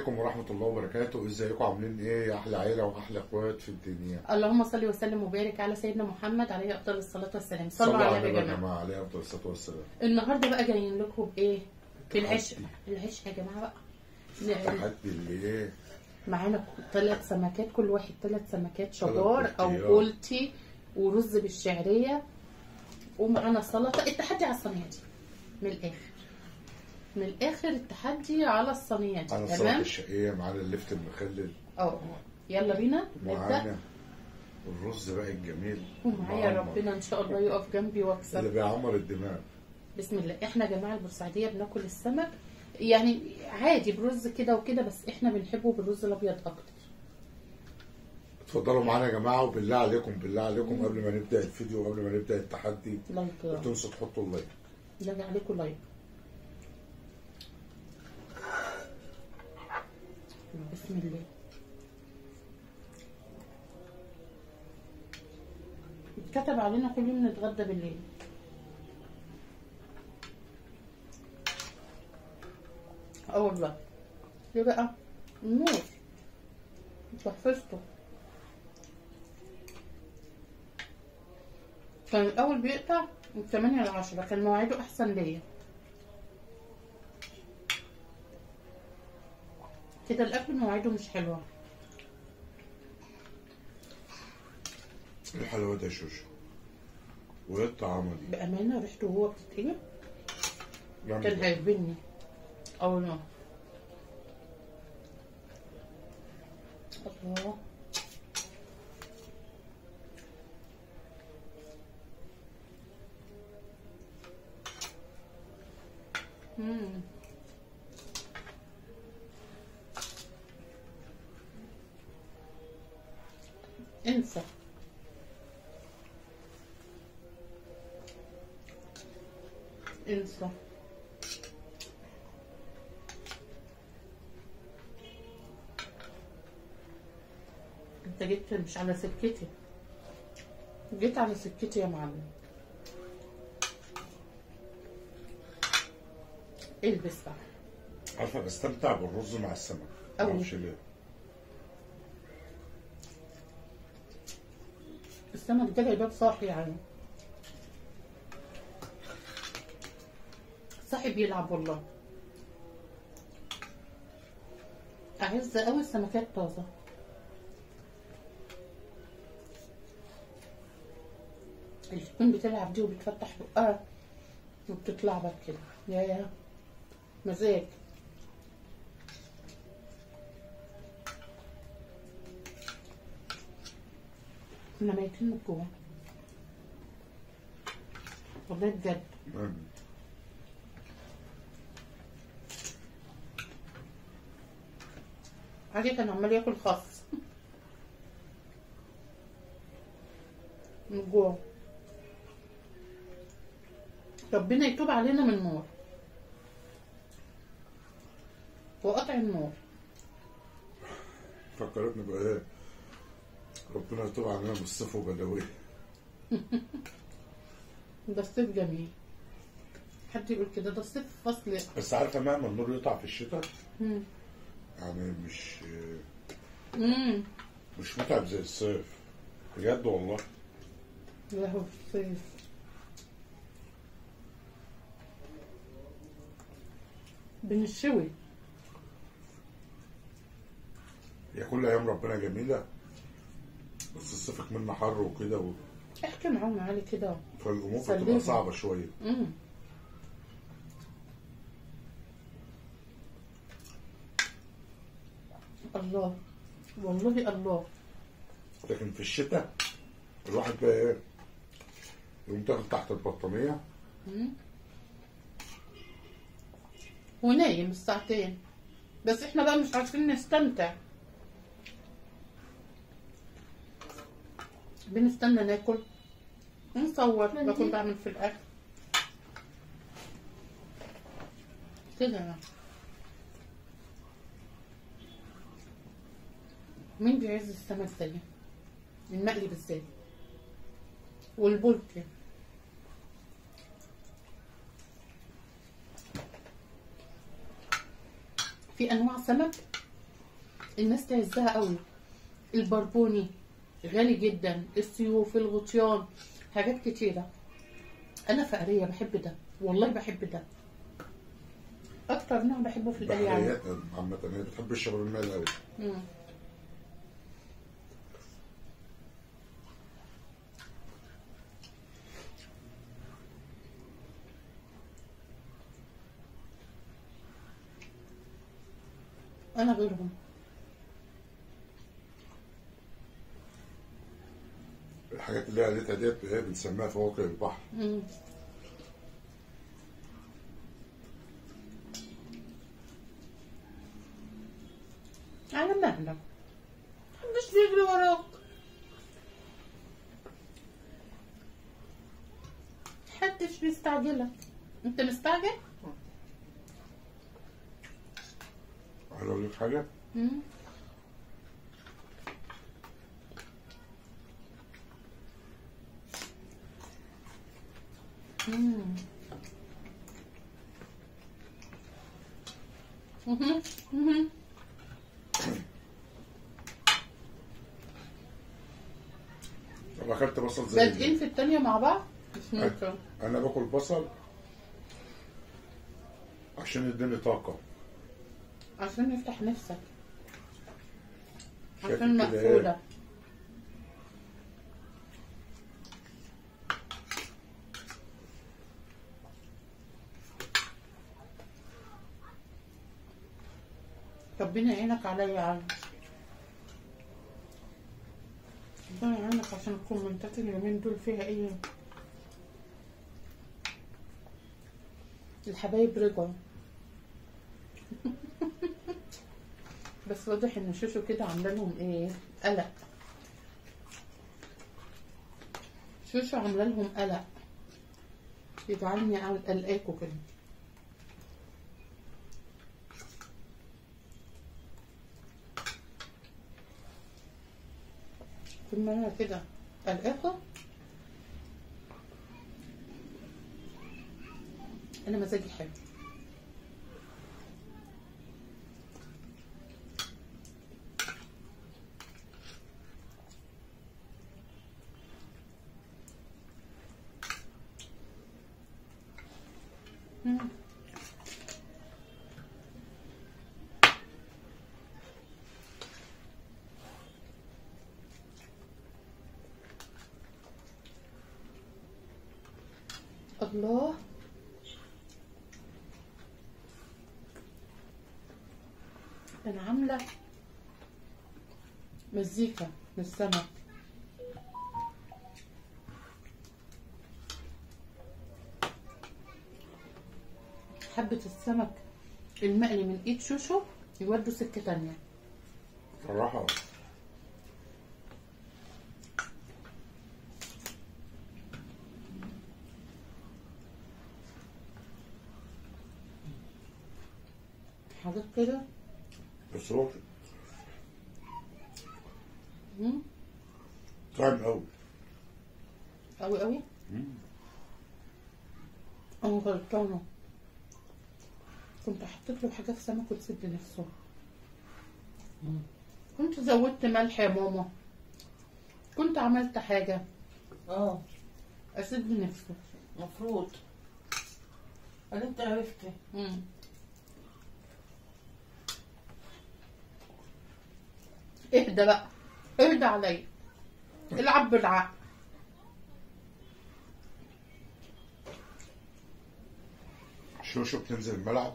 عليكم ورحمة الله وبركاته ازيكم عاملين ايه يا احلى عيلة واحلى اخوات في الدنيا اللهم صل وسلم وبارك على سيدنا محمد عليه افضل الصلاه والسلام صلوا صلوا على على النبي يا النبي يا جماعه جماعة عليه افضل الصلاة والسلام النهارده بقى جايين لكم بايه بالعشق تحدي. العشق يا جماعه بقى ن- تحدي اللي ايه معانا ثلاث سمكات كل واحد ثلاث سمكات شبار او بولتيات. بولتي ورز بالشعريه ومعانا سلطه التحدي على الصينيه دي من الاخر من الاخر التحدي على الصينيه دي معانا السلطة تمام الشقية معانا اللفت المخلل اه يلا بينا نبدا معانا الرز بقى الجميل ومعايا معمر. ربنا ان شاء الله يقف جنبي واكسب اللي بيعمر الدماغ بسم الله احنا يا جماعه البورسعيديه بناكل السمك يعني عادي برز كده وكده بس احنا بنحبه بالرز الابيض اكتر اتفضلوا معانا يا جماعة وبالله عليكم بالله عليكم قبل ما نبدأ الفيديو وقبل ما نبدأ التحدي لايك لا يا تنسوا تحطوا اللايك لا عليكم لايك بسم الله كتب علينا كل يوم نتغدى بالليل اه والله ليه بقى النور تحفظته كان الأول بيقطع من 8 ل 10 كان مواعيده أحسن ليا كده الأكل مواعيده مش حلوة الحلاوة ده يا شوشو وايه الطعامة دي بأمانة ريحته وهو بتتقلب كان جامد. هيقبلني أو لا الله مم. انسى انسى انت جيت مش على سكتي جيت على سكتي يا معلم البس بقى عارفة بستمتع بالرز مع السمك أوي. معرفش ليه السمك ده جايباه صاحي يعني صاحي بيلعب والله أعز أوي السمكات طازة اللي تكون بتلعب دي وبتفتح بقها وبتطلع بقى كده يا مزاج كنا ميتين من جوه والله بجد نعم. علي كان عمال ياكل خس من جوه ربنا يتوب علينا من النار وقطع النار فكرتني بإيه ربنا يتوب علينا من الصيف وبلاويه ده الصيف جميل حد يقول كده ده الصيف فصل بس عارفة مهما النور يقطع في الشتاء مم. يعني مش مم. مش متعب زي الصيف بجد والله يا هو الصيف بنشوي هي كل أيام ربنا جميلة بس الصيف منه حر وكده و- احكي معاهم علي كده فالأمور سليها. بتبقى صعبة شوية مم. الله والله الله لكن في الشتاء الواحد بقى ايه يقوم تاخد تحت البطانية ونايم الساعتين بس احنا بقى مش عارفين نستمتع بنستنى ناكل نصور بكون بعمل في الاكل كده مين بيعز السمك زيي المقلي بالذات والبولتي في انواع سمك الناس تعزها قوي البربوني غالي جدا السيوف الغطيان حاجات كتيرة انا فقرية بحب ده والله بحب ده اكتر نوع بحبه في القلي يعني بحريات عامة هي بتحب تشرب المال قوي مم. انا غيرهم الحاجات اللي هي قالتها ديت هي بنسميها فواكه البحر مم. على مهلك محدش بيجري وراك محدش بيستعجلك انت مستعجل؟ عايز اقول لك حاجة مم. مم. مهم. مهم. طب اكلت بصل زي بادئين في التانية مع بعض مش ممكن انا باكل بصل عشان يديني طاقة عشان يفتح نفسك شايف عشان كده إيه؟ مقفولة ربنا يعينك عليا يا عم ربنا يعينك عشان الكومنتات اليومين دول فيها ايه الحبايب رجعوا بس واضح ان شوشو كده عامله لهم ايه قلق شوشو عامله لهم قلق يجعلني قلقاكوا كده طول ما انا كده قلقاكوا انا مزاجي حلو مم. الله انا عامله مزيكا للسمك حبة السمك المقلي من ايد شوشو يودوا سكة تانية صراحة حاجات كده بس هو مم. طعم قوي قوي قوي انا غلطانه كنت حطيت له حاجه في سمك وتسد نفسه كنت زودت ملح يا ماما كنت عملت حاجه اه اسد نفسه مفروض هل انت عرفتي مم. اهدى بقى اهدى عليا العب بالعقل شوشو بتنزل الملعب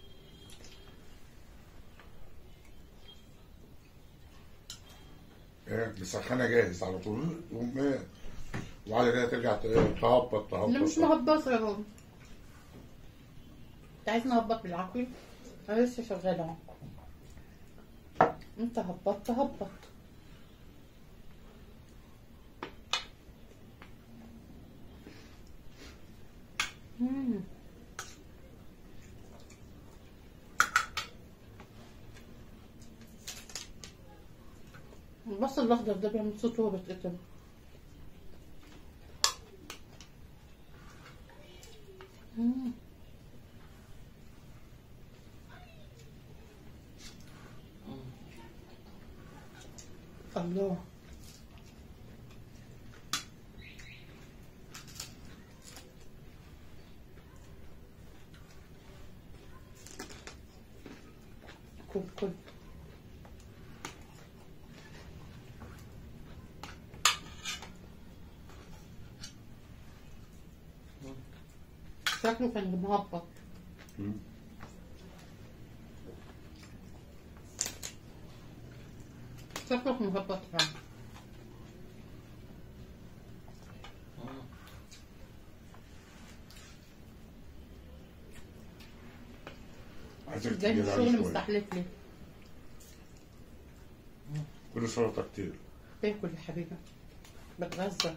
ايه مسخنه جاهز على طول تقوم ايه وبعد كده ترجع ت- إيه، تهبط تهبط انا مش مهبطه يا بابا انت عايز نهبط بالعقل انا لسه شغاله اهو انت هبطت هبط مم. البصل الاخضر ده بيعمل صوت وهو بيتقطم مم. الله كل كل شكله كان مهبط مم. شكلك مهبط فعلا عايزك ازاي تجيب عليه الشغل شوية مستحلف لي كل سلطة كتير باكل يا حبيبي بتغذى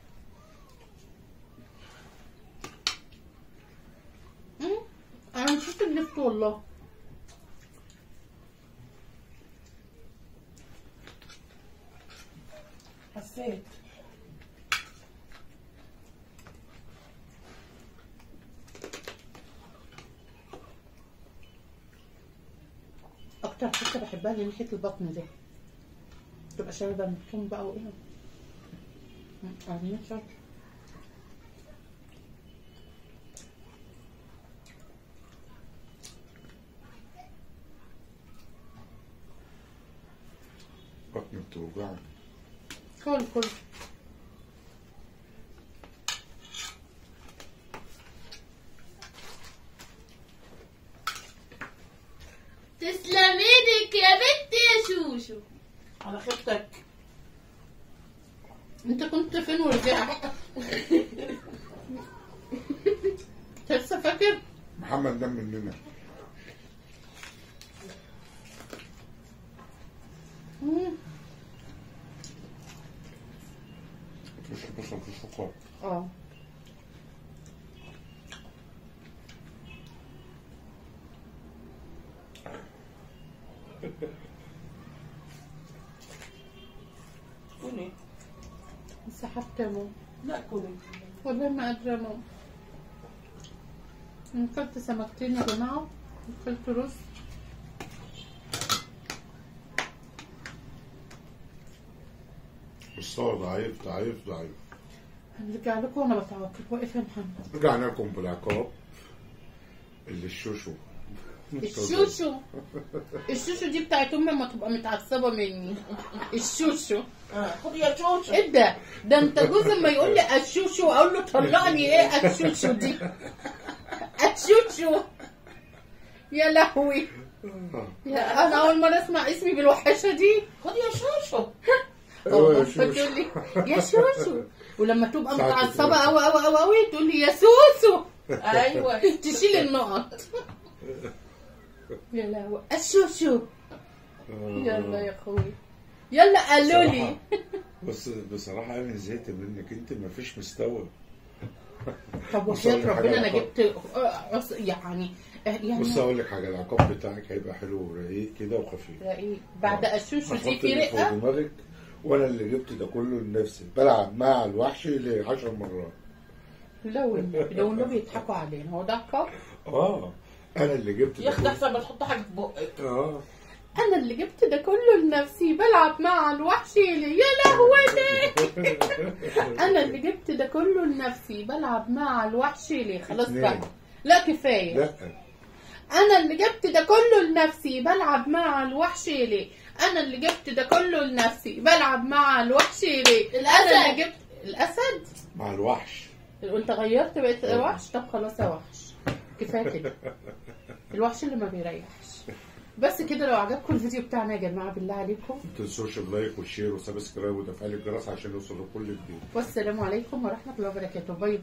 مم، انا نسيت اللفت والله حسيت اكتر حته بحبها اللي ناحيه البطن دي تبقى شاربه من الثوم بقى وايه مم، عايزين نشرب بطني بتوجعني كل كل تسلم ايدك يا بنت يا شوشو على خيبتك انت كنت فين ورجعت أنت لسه فاكر محمد نام مننا مم. مش بصل في السكر اه كلي سحبت يا ماما لا كلي والله ما قادرة يا ماما أنا أكلت سمكتين يا جماعة أكلت رز الصوت ضعيف ضعيف ضعيف هنرجع لكم وأنا بتعاقب واقف يا محمد رجعنا لكم بالعقاب اللي الشوشو الشوشو الشوشو دي بتاعت أمي لما تبقى متعصبة مني الشوشو آه. خد يا شوشو ايه ده؟ ده انت جوز ما يقول لي الشوشو اقول له طلقني ايه الشوشو دي؟ الشوشو يا لهوي يا انا اول مره اسمع اسمي بالوحشه دي خد يا شوشو أيوة يا اه شوشو. فتقول لي يا شوشو ولما تبقى ساعة متعصبه الفرح. قوي قوي قوي قوي تقول لي يا سوسو ايوه تشيل النقط يا لهوي الشوشو يلا يا اخوي يلا قالوا لي بس بصراحة أنا زهقت منك أنت مفيش مستوى طب بص أقول وحياة لك حاجة ربنا انا عقاب. جبت آه، عص- يعني يعني بص أقول لك حاجة العقاب بتاعك هيبقى حلو ورقيق كده وخفيف رقيق بعد الشوشو دي هتحط في اللي فوق رقه دماغك وأنا اللي جبت ده كله لنفسي بلعب مع الوحش لعشر مرات لو النبي لو النبي يضحكوا علينا هو ده عقاب آه أنا اللي جبت يا ده اختي كله احسن ما تحط حاجه في بقك آه انا اللي جبت ده كله لنفسي بلعب مع الوحش لي يا لهوي انا اللي جبت ده كله لنفسي بلعب مع الوحش لي خلاص اتنين. بقى لا كفايه لا انا اللي جبت ده كله لنفسي بلعب مع الوحش ليه انا اللي جبت ده كله لنفسي بلعب مع الوحش ليه انا الأسد. اللي جبت الاسد مع الوحش وانت غيرت بقيت آه. وحش طب خلاص يا وحش كفايه كده الوحش اللي ما بيريحش بس كده لو عجبكم الفيديو بتاعنا يا جماعه بالله عليكم ما تنسوش اللايك والشير وسبسكرايب وتفعيل الجرس عشان يوصل لكل جديد والسلام عليكم ورحمه الله وبركاته باي باي